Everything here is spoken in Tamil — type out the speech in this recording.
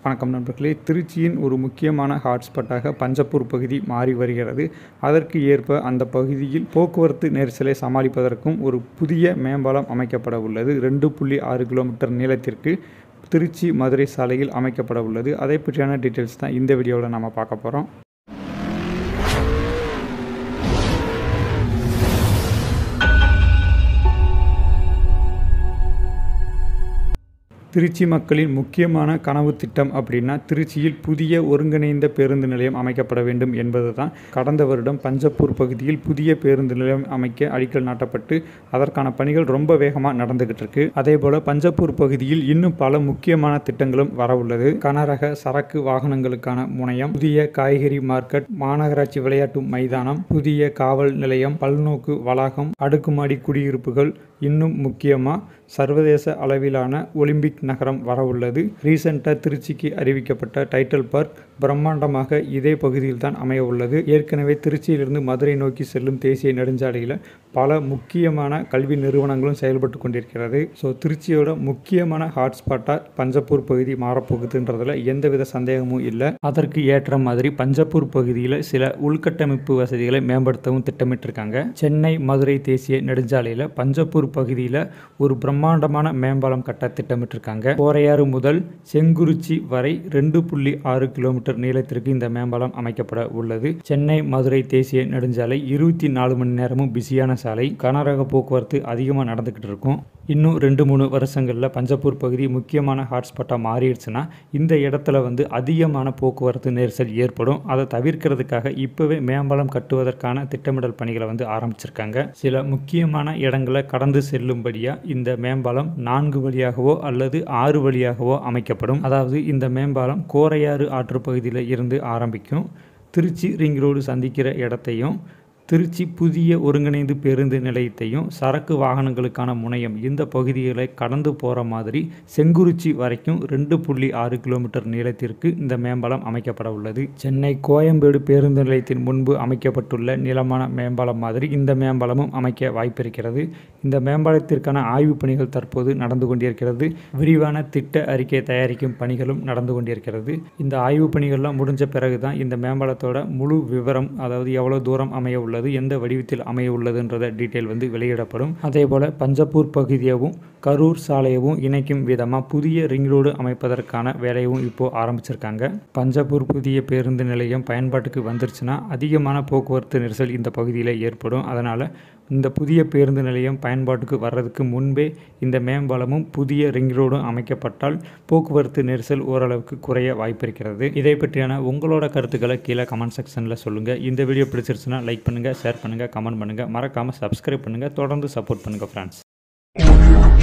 வணக்கம் நண்பர்களே திருச்சியின் ஒரு முக்கியமான ஹாட்ஸ்பாட்டாக பஞ்சப்பூர் பகுதி மாறி வருகிறது அதற்கு ஏற்ப அந்த பகுதியில் போக்குவரத்து நெரிசலை சமாளிப்பதற்கும் ஒரு புதிய மேம்பாலம் அமைக்கப்பட உள்ளது ரெண்டு புள்ளி ஆறு கிலோமீட்டர் நீளத்திற்கு திருச்சி மதுரை சாலையில் அமைக்கப்பட உள்ளது அதை பற்றியான டீட்டெயில்ஸ் தான் இந்த வீடியோவில் நம்ம பார்க்க போகிறோம் திருச்சி மக்களின் முக்கியமான கனவு திட்டம் அப்படின்னா திருச்சியில் புதிய ஒருங்கிணைந்த பேருந்து நிலையம் அமைக்கப்பட வேண்டும் என்பது தான் கடந்த வருடம் பஞ்சப்பூர் பகுதியில் புதிய பேருந்து நிலையம் அமைக்க அடிக்கல் நாட்டப்பட்டு அதற்கான பணிகள் ரொம்ப வேகமாக நடந்துகிட்டு இருக்கு அதே போல பஞ்சப்பூர் பகுதியில் இன்னும் பல முக்கியமான திட்டங்களும் வரவுள்ளது கனரக சரக்கு வாகனங்களுக்கான முனையம் புதிய காய்கறி மார்க்கெட் மாநகராட்சி விளையாட்டு மைதானம் புதிய காவல் நிலையம் பல்நோக்கு வளாகம் அடுக்குமாடி குடியிருப்புகள் இன்னும் முக்கியமாக சர்வதேச அளவிலான ஒலிம்பிக் நகரம் வரவுள்ளது ரீசெண்டாக திருச்சிக்கு அறிவிக்கப்பட்ட டைட்டில் பார்க் பிரம்மாண்டமாக இதே பகுதியில் தான் அமைய உள்ளது ஏற்கனவே திருச்சியிலிருந்து மதுரை நோக்கி செல்லும் தேசிய நெடுஞ்சாலையில் பல முக்கியமான கல்வி நிறுவனங்களும் செயல்பட்டு கொண்டிருக்கிறது ஸோ திருச்சியோட முக்கியமான ஹாட்ஸ்பாட்டாக பஞ்சப்பூர் பகுதி மாறப்போகுதுன்றதுல எந்தவித சந்தேகமும் இல்லை அதற்கு ஏற்ற மாதிரி பஞ்சப்பூர் பகுதியில் சில உள்கட்டமைப்பு வசதிகளை மேம்படுத்தவும் திட்டமிட்டிருக்காங்க சென்னை மதுரை தேசிய நெடுஞ்சாலையில் பஞ்சப்பூர் பகுதியில் ஒரு பிரம்மாண்டமான மேம்பாலம் கட்ட திட்டமிட்டிருக்காங்க கோரையாறு முதல் செங்குறிச்சி வரை ரெண்டு புள்ளி ஆறு கிலோமீட்டர் நீளத்திற்கு இந்த மேம்பாலம் அமைக்கப்பட உள்ளது சென்னை மதுரை தேசிய நெடுஞ்சாலை இருபத்தி நாலு மணி நேரமும் பிஸியான சாலை கனரக போக்குவரத்து அதிகமாக நடந்துக்கிட்டு இருக்கும் இன்னும் ரெண்டு மூணு வருஷங்களில் பஞ்சப்பூர் பகுதி முக்கியமான ஹாட்ஸ்பாட்டாக மாறிடுச்சுன்னா இந்த இடத்துல வந்து அதிகமான போக்குவரத்து நெரிசல் ஏற்படும் அதை தவிர்க்கிறதுக்காக இப்போவே மேம்பாலம் கட்டுவதற்கான திட்டமிடல் பணிகளை வந்து ஆரம்பிச்சிருக்காங்க சில முக்கியமான இடங்களை கடந்து செல்லும்படியாக இந்த மேம்பாலம் நான்கு வழியாகவோ அல்லது ஆறு வழியாகவோ அமைக்கப்படும் அதாவது இந்த மேம்பாலம் கோரையாறு ஆற்று பகுதியில் இருந்து ஆரம்பிக்கும் திருச்சி ரிங் ரோடு சந்திக்கிற இடத்தையும் திருச்சி புதிய ஒருங்கிணைந்து பேருந்து நிலையத்தையும் சரக்கு வாகனங்களுக்கான முனையம் இந்த பகுதிகளை கடந்து போகிற மாதிரி செங்குறிச்சி வரைக்கும் ரெண்டு புள்ளி ஆறு கிலோமீட்டர் நீளத்திற்கு இந்த மேம்பாலம் அமைக்கப்பட உள்ளது சென்னை கோயம்பேடு பேருந்து நிலையத்தின் முன்பு அமைக்கப்பட்டுள்ள நிலமான மேம்பாலம் மாதிரி இந்த மேம்பாலமும் அமைக்க வாய்ப்பிருக்கிறது இந்த மேம்பாலத்திற்கான ஆய்வுப் பணிகள் தற்போது நடந்து கொண்டிருக்கிறது விரிவான திட்ட அறிக்கை தயாரிக்கும் பணிகளும் நடந்து கொண்டிருக்கிறது இந்த ஆய்வுப் பணிகள்லாம் முடிஞ்ச பிறகு தான் இந்த மேம்பாலத்தோட முழு விவரம் அதாவது எவ்வளோ தூரம் அமைய உள்ளது உள்ளது எந்த வடிவத்தில் அமைய உள்ளதுன்றத டீட்டெயில் வந்து வெளியிடப்படும் அதே போல் பஞ்சப்பூர் பகுதியவும் கரூர் சாலையவும் இணைக்கும் விதமாக புதிய ரிங் ரோடு அமைப்பதற்கான வேலையும் இப்போது ஆரம்பிச்சிருக்காங்க பஞ்சப்பூர் புதிய பேருந்து நிலையம் பயன்பாட்டுக்கு வந்துருச்சுன்னா அதிகமான போக்குவரத்து நெரிசல் இந்த பகுதியில் ஏற்படும் அதனால் இந்த புதிய பேருந்து நிலையம் பயன்பாட்டுக்கு வர்றதுக்கு முன்பே இந்த மேம்பாலமும் புதிய ரிங் ரோடும் அமைக்கப்பட்டால் போக்குவரத்து நெரிசல் ஓரளவுக்கு குறைய வாய்ப்பிருக்கிறது இதை பற்றியான உங்களோட கருத்துக்களை கீழே கமெண்ட் செக்ஷனில் சொல்லுங்கள் இந்த வீடியோ பிடிச்சிருச்சுன்னா லைக் பண்ணுங்கள் ஷேர் பண்ணுங்கள் கமெண்ட் பண்ணுங்கள் மறக்காமல் சப்ஸ்கிரைப் பண்ணுங்கள் தொடர்ந்து சப்போர்ட் பண்ணுங்கள் ஃப்ரெண்ட்ஸ்